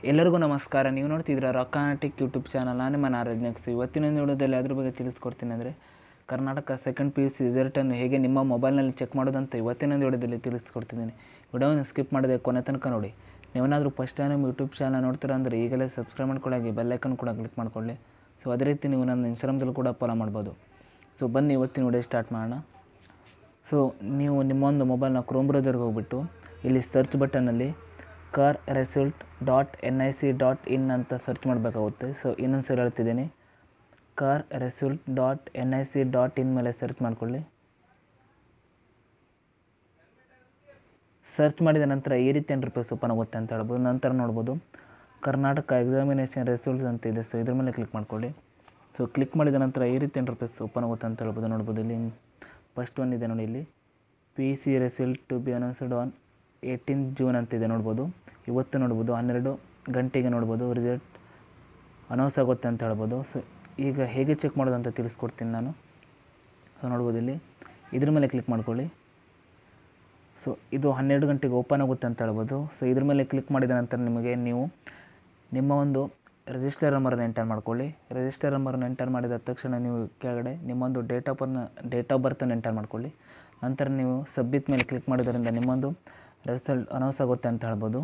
ಎಲ್ಲರಿಗೂ ನಮಸ್ಕಾರ ನೀವು ನೋಡ್ತಿದ್ದೀರಾ ರೊಕ್ಕಾನಟಿಕ್ ಯೂಟ್ಯೂಬ್ ಚಾನಲ್ ನಾನು ನಿಮ್ಮ ನಾರಾಜ್ ನೆಕ್ಸ್ ಇವತ್ತಿನ ವಿಡಿಯೋದಲ್ಲಿ ಅದ್ರ ಬಗ್ಗೆ ತಿಳಿಸ್ಕೊಡ್ತೀನಿ ಅಂದರೆ Karnataka second P U C ರಿಸಲ್ಟನ್ನು ಹೇಗೆ ನಿಮ್ಮ ಮೊಬೈಲ್ನಲ್ಲಿ ಚೆಕ್ ಮಾಡೋದಂತ ಇವತ್ತಿನ ವಿಡಿಯೋದಲ್ಲಿ ತಿಳಿಸ್ಕೊಡ್ತಿದ್ದೀನಿ ವಿಡಿಯೋವನ್ನು ಸ್ಕಿಪ್ ಮಾಡದೆ ಕೊನೆ ತನಕ ನೋಡಿ ನೀವೇನಾದರೂ ಫಸ್ಟ್ ಟೈಮ್ ಯೂಟ್ಯೂಬ್ ಚಾನಲ್ ನೋಡ್ತೀರಾ ಅಂದರೆ ಈಗಲೇ ಸಬ್ಸ್ಕ್ರೈಬ್ ಮಾಡ್ಕೊಳ್ಳಿ ಬೆಲ್ಲೈಕನ್ ಕೂಡ ಕ್ಲಿಕ್ ಮಾಡ್ಕೊಳ್ಳಿ ಸೊ ಅದೇ ರೀತಿ ನೀವು ನನ್ನ ಇನ್ಸ್ಟಾಗ್ರಾಮ್ದಲ್ಲೂ ಕೂಡ ಫಾಲೋ ಮಾಡ್ಬೋದು ಸೊ ಬನ್ನಿ ಇವತ್ತಿನ ವಿಡಿಯೋ ಸ್ಟಾರ್ಟ್ ಮಾಡೋಣ ಸೊ ನೀವು ನಿಮ್ಮೊಂದು ಮೊಬೈಲ್ನ ಕ್ರೋಮ್ ಬ್ರೌಸರ್ಗೆ ಹೋಗ್ಬಿಟ್ಟು ಇಲ್ಲಿ ಸರ್ಚ್ ಬಟನ್ನಲ್ಲಿ kar result dot N I C dot in ಅಂತ ಸರ್ಚ್ ಮಾಡಬೇಕಾಗುತ್ತೆ ಸೊ ಇನ್ನೊಂದು ಸರಿ ಹೇಳ್ತಿದ್ದೀನಿ kar result dot N I C dot in ಮೇಲೆ ಸರ್ಚ್ ಮಾಡಿಕೊಳ್ಳಿ ಸರ್ಚ್ ಮಾಡಿದ ನಂತರ ಈ ರೀತಿ ಇಂಟರ್ಫೇಸ್ ಓಪನ್ ಆಗುತ್ತೆ ಅಂತ ಹೇಳ್ಬೋದು ನಂತರ ನೋಡ್ಬೋದು ಕರ್ನಾಟಕ ಎಕ್ಸಾಮಿನೇಷನ್ ರಿಸಲ್ಟ್ಸ್ ಅಂತ ಇದೆ ಸೊ ಇದ್ರ ಮೇಲೆ ಕ್ಲಿಕ್ ಮಾಡ್ಕೊಳ್ಳಿ ಸೊ ಕ್ಲಿಕ್ ಮಾಡಿದ ನಂತರ ಈ ರೀತಿ ಇಂಟರ್ಫೇಸ್ ಓಪನ್ ಆಗುತ್ತೆ ಅಂತ ಹೇಳ್ಬೋದು ನೋಡ್ಬೋದು ಇಲ್ಲಿ ಫಸ್ಟ್ ಒನ್ ಇದೆ ನೋಡಿ ಇಲ್ಲಿ P C result to be announced on eighteen June ಅಂತಿದೆ ನೋಡ್ಬೋದು ಇವತ್ತು ನೋಡ್ಬೋದು ಹನ್ನೆರಡು ಗಂಟೆಗೆ ನೋಡ್ಬೋದು ರಿಸಲ್ಟ್ ಅನೌನ್ಸ್ ಆಗುತ್ತೆ ಅಂತ ಹೇಳ್ಬೋದು ಸೊ ಈಗ ಹೇಗೆ ಚೆಕ್ ಮಾಡೋದು ಅಂತ ತಿಳಿಸ್ಕೊಡ್ತೀನಿ ನಾನು ಸೊ ನೋಡ್ಬೋದು ಇಲ್ಲಿ ಇದ್ರ ಮೇಲೆ ಕ್ಲಿಕ್ ಮಾಡ್ಕೊಳ್ಳಿ ಸೊ ಇದು ಹನ್ನೆರಡು ಗಂಟೆಗೆ ಓಪನ್ ಆಗುತ್ತೆ ಅಂತ ಹೇಳ್ಬೋದು ಸೊ ಇದ್ರ ಮೇಲೆ ಕ್ಲಿಕ್ ಮಾಡಿದ ನಂತರ ನಿಮಗೆ ನೀವು ನಿಮ್ಮ ಒಂದು ರಿಜಿಸ್ಟರ್ ನಂಬರನ್ನು ಎಂಟರ್ ಮಾಡ್ಕೊಳ್ಳಿ ರಿಜಿಸ್ಟರ್ ನಂಬರನ್ನು ಎಂಟರ್ ಮಾಡಿದ ತಕ್ಷಣ ನೀವು ಕೆಳಗಡೆ ನಿಮ್ಮೊಂದು date of birth date of ಬರ್ತನ್ನು ಎಂಟರ್ ಮಾಡ್ಕೊಳ್ಳಿ ನಂತರ ನೀವು ಸಬ್ಮಿಟ್ ಮೇಲೆ ಕ್ಲಿಕ್ ಮಾಡೋದರಿಂದ ನಿಮ್ಮೊಂದು ರಿಸಲ್ಟ್ ಅನೌನ್ಸ್ ಆಗುತ್ತೆ ಅಂತ ಹೇಳ್ಬೋದು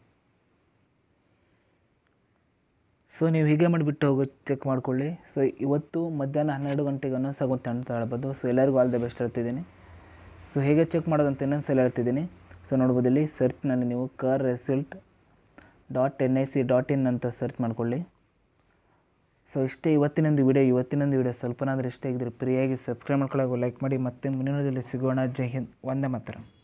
ಸೊ ನೀವು ಹೀಗೆ ಮಾಡಿಬಿಟ್ಟು ಹೋಗಿ ಚೆಕ್ ಮಾಡ್ಕೊಳ್ಳಿ ಸೊ ಇವತ್ತು ಮಧ್ಯಾಹ್ನ ಹನ್ನೆರಡು ಗಂಟೆಗೆ ಅನೌನ್ಸ್ ಆಗುತ್ತೆ ಅಂತ ಹೇಳ್ಬೋದು ಸೊ ಎಲ್ಲರಿಗೂ ಆಲ್ ದ ಬೆಸ್ಟ್ ಹೇಳ್ತಿದ್ದೀನಿ ಸೊ ಹೇಗೆ ಚೆಕ್ ಮಾಡೋದಂತ ಇನ್ನೊಂದು ಸಲ ಹೇಳ್ತಿದ್ದೀನಿ ಸೊ ನೋಡ್ಬೋದು ಇಲ್ಲಿ ಸರ್ಚ್ನಲ್ಲಿ ನೀವು kar result dot N I C dot in ಅಂತ ಸರ್ಚ್ ಮಾಡ್ಕೊಳ್ಳಿ ಸೊ ಇಷ್ಟೇ ಇವತ್ತಿನೊಂದು ವಿಡಿಯೋ ಇವತ್ತಿನೊಂದು ವಿಡಿಯೋ ಸ್ವಲ್ಪನಾದರೂ ಇಷ್ಟ ಆಗಿದ್ರೆ ಫ್ರೀಯಾಗಿ ಸಬ್ಸ್ಕ್ರೈಬ್ ಮಾಡ್ಕೊಳ್ಳೋಕೆ ಲೈಕ್ ಮಾಡಿ ಮತ್ತೆ ಮುಂದಿನದಲ್ಲಿ ಸಿಗೋಣ ಜೈ ಹಿಂದ್ ಒಂದೇ ಮಾತ್ರ